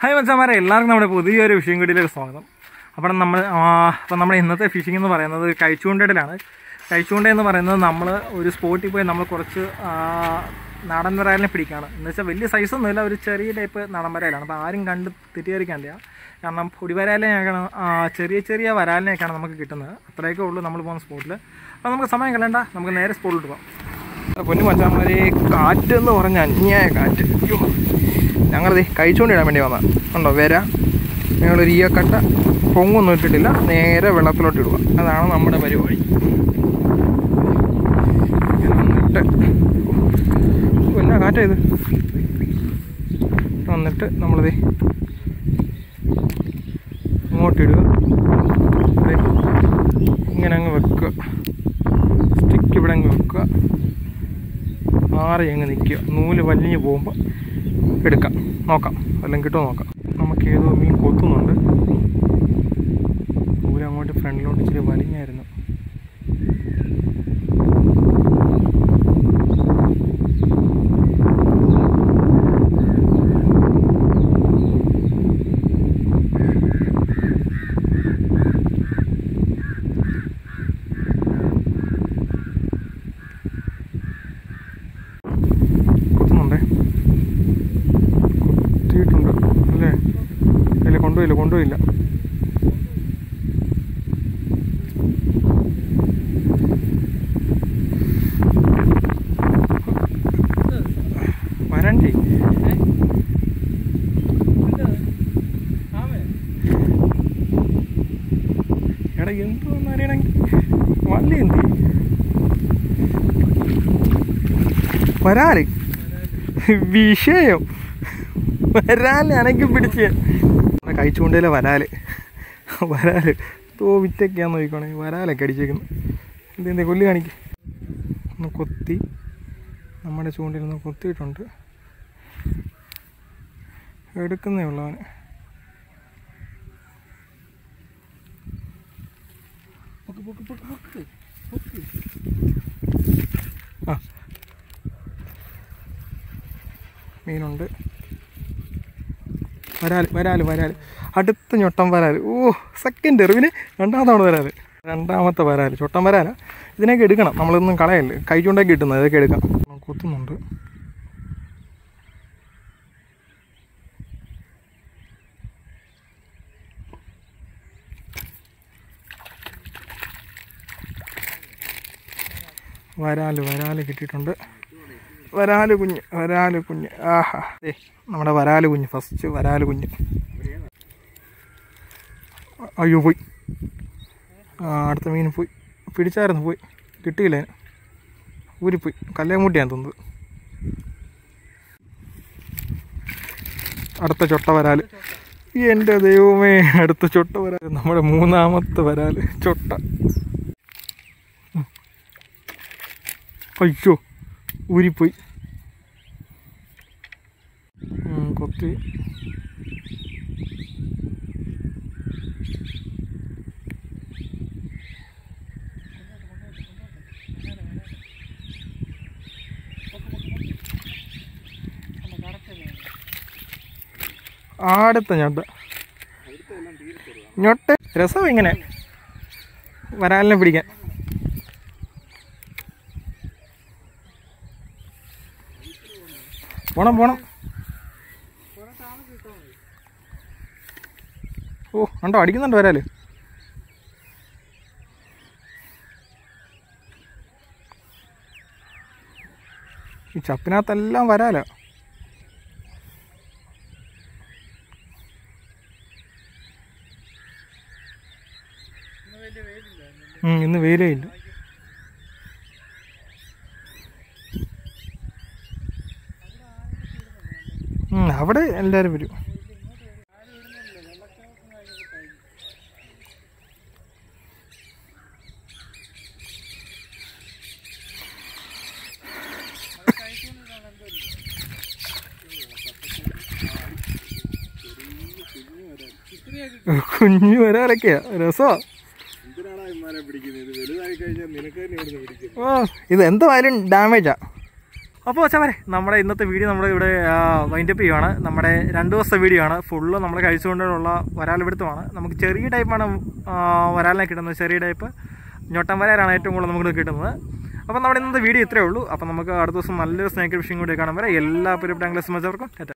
Hi മച്ചന്മാരെ എല്ലാവർക്കും നമ്മുടെ പുതിയൊരു ഫിഷിംഗ് വീഡിയോയിലേക്ക് സ്വാഗതം അപ്പം നമ്മൾ അപ്പം നമ്മുടെ ഇന്നത്തെ ഫിഷിംഗ് എന്ന് പറയുന്നത് കഴിച്ചുകൊണ്ടിടലാണ് കഴിച്ചുകൊണ്ട എന്ന് പറയുന്നത് നമ്മൾ ഒരു സ്പോട്ടിൽ പോയി നമ്മൾ കുറച്ച് ആ, നാടൻ വരാലിനെ പിടിക്കുകയാണ് എന്ന് വെച്ചാൽ വലിയ സൈസൊന്നുമില്ല ഒരു ചെറിയ ടൈപ്പ് നാടൻ വരാലാണ് അപ്പോൾ ആരും കണ്ട് തെറ്റിദ്ധരിക്കാനില്ല കാരണം പൊടി വരാലിനെയൊക്കെയാണ് ആ, ചെറിയ ചെറിയ വരാലിനെയൊക്കെയാണ് നമുക്ക് കിട്ടുന്നത് അത്രയൊക്കെ ഉള്ളൂ നമ്മൾ പോകുന്ന സ്പോട്ടിൽ അപ്പോൾ നമുക്ക് സമയം കളയണ്ട നമുക്ക് നേരെ സ്പോട്ടിലോട്ട് പോകാം പൊന്നു മച്ചാന്മാരെ കാറ്റ് എന്ന് പറഞ്ഞ അന്യായ കാറ്റ് അയ്യോ ഞങ്ങളിത് കഴിച്ചുകൊണ്ടിടാൻ വേണ്ടി വന്നതാണ് ഉണ്ടോ വര ഞങ്ങളൊരു ഈയക്കട്ട പൊങ്ങൊന്നും ഇട്ടിട്ടില്ല നേരെ വെള്ളത്തിലോട്ട് ഇടുക അതാണ് നമ്മുടെ പരിപാടി എന്നിട്ട് ഓ, എന്നാ കാറ്റാ ഇത് വന്നിട്ട് നമ്മളിത് ഇങ്ങോട്ടിടുക ദേ, ഇങ്ങനെ അങ്ങ് വെക്കുക സ്റ്റിക്ക് ഇവിടെ അങ്ങ് വെക്കുക ആറി അങ്ങ് നിൽക്കുക നൂല് വലിഞ്ഞ് പോകുമ്പോൾ എടുക്കാം നോക്കാം വല്ലതും കിട്ടുമോ നോക്കാം നമുക്ക് ഏതോ മീൻ കൊത്തുന്നുണ്ട് നൂല് അങ്ങോട്ട് ഫ്രണ്ടിലോട്ട് ഇച്ചിരി വലിഞ്ഞായിരുന്നു കൊത്തുന്നുണ്ടേ കുത്തിയിട്ടുണ്ട് അല്ലേ ഇല്ല കൊണ്ടുപോയില്ല കൊണ്ടുപോയില്ല വരണ്ടേ എടാ എന്തോന്ന് അറിയണമെങ്കിൽ വള്ളി എന്ത് വരാല് വിഷയം വരാല് അനക്കി പിടിച്ച് കഴിച്ചുകൊണ്ടേലെ വരാല് വരാല് തോ വിറ്റൊക്കെയാന്ന് നോക്കിക്കോണേ വരാലൊക്കെ അടിച്ചേക്കുന്നു എന്തെന്താ കൊല്ലി കാണിക്ക് ഒന്ന് കൊത്തി നമ്മുടെ ചൂണ്ടിൽ നിന്ന് കൊത്തിയിട്ടുണ്ട് എടുക്കുന്നേ ഉള്ളൂ അവന് ആ മീനുണ്ട് വരാല് വരാല് വരാല് അടുത്ത ഞൊട്ടം വരാല് ഓ സെക്കൻഡ് എറിവിന് രണ്ടാമതാണ് വരാല് രണ്ടാമത്തെ വരാല് ചൊട്ടം വരാല ഇതിനൊക്കെ എടുക്കണം നമ്മളൊന്നും കളയല്ലേ കൈ ചൂണ്ടൊക്കെ കിട്ടുന്നത് ഇതൊക്കെ എടുക്കാം കുത്തുന്നുണ്ട് വരാല് വരാല് കിട്ടിയിട്ടുണ്ട് വരാല് കുഞ്ഞ് വരാല് കുഞ്ഞ് ആഹാ ഏ നമ്മുടെ വരാല് കുഞ്ഞ് ഫസ്റ്റ് വരാല് കുഞ്ഞ് അയ്യോ പോയി ആ അടുത്ത മീൻ പോയി പിടിച്ചായിരുന്നു പോയി കിട്ടിയില്ല അതിന്. ഊരിപ്പോയി കല്ലേമൂട്ടിയാണ് തോന്നുന്നത് അടുത്ത ചൊട്ട വരാല് എൻ്റെ ദൈവമേ അടുത്ത ചൊട്ട വരാല് നമ്മുടെ മൂന്നാമത്തെ വരാല് ചൊട്ട ഉം. അയ്യോ ഊരിപ്പോയി ഉം, കൊത്തി അടുത്ത ഞൊട്ട ഞൊട്ട രസം ഇങ്ങനെ വരാലിനെ പിടിക്കാൻ പോണം പോണം ഓ ഉണ്ടോ അടിക്കുന്നുണ്ടോ വരാല് ഈ ചപ്പിനകത്തെല്ലാം വരാല ഉം, ഇന്ന് വെയിലേ ഇല്ല ഉം, അവിടെ എല്ലാവരും വരും കുഞ്ഞു വരാലൊക്കെയാ രസമാ എന്തിനാണ് ഇമാരെ പിടിക്കുന്നത് ഇത് വലുതായി കഴിഞ്ഞാൽ നിനക്ക് തന്നെ ഇവിടുന്ന് പിടിക്കും ഓ ഇത് എന്തായാലും ഡാമേജാ അപ്പോൾ ചവരെ നമ്മുടെ ഇന്നത്തെ വീഡിയോ നമ്മുടെ ഇവിടെ വൈൻഡപ്പ് ചെയ്യുവാണ് നമ്മുടെ രണ്ട് ദിവസത്തെ വീഡിയോ ആണ് ഫുള്ള് നമ്മൾ കഴിച്ചുകൊണ്ടുള്ള വരാൽപിടുത്തമാണ് നമുക്ക് ചെറിയ ടൈപ്പാണ് വരാലിനെ കിട്ടുന്നത് ചെറിയ ടൈപ്പ് ഞൊട്ടൻ വരാലാണ് ഏറ്റവും കൂടുതൽ നമുക്ക് കിട്ടുന്നത് അപ്പോൾ നമ്മുടെ ഇന്നത്തെ വീഡിയോ ഇത്രയേ ഉള്ളൂ അപ്പോൾ നമുക്ക് അടുത്ത ദിവസം നല്ലൊരു സ്നേക്ക് ഫിഷിംഗ് കൂടി കാണാൻ വരെ എല്ലാ പ്രിയപ്പെട്ട ആംഗ്ലസ് മച്ചവർക്കും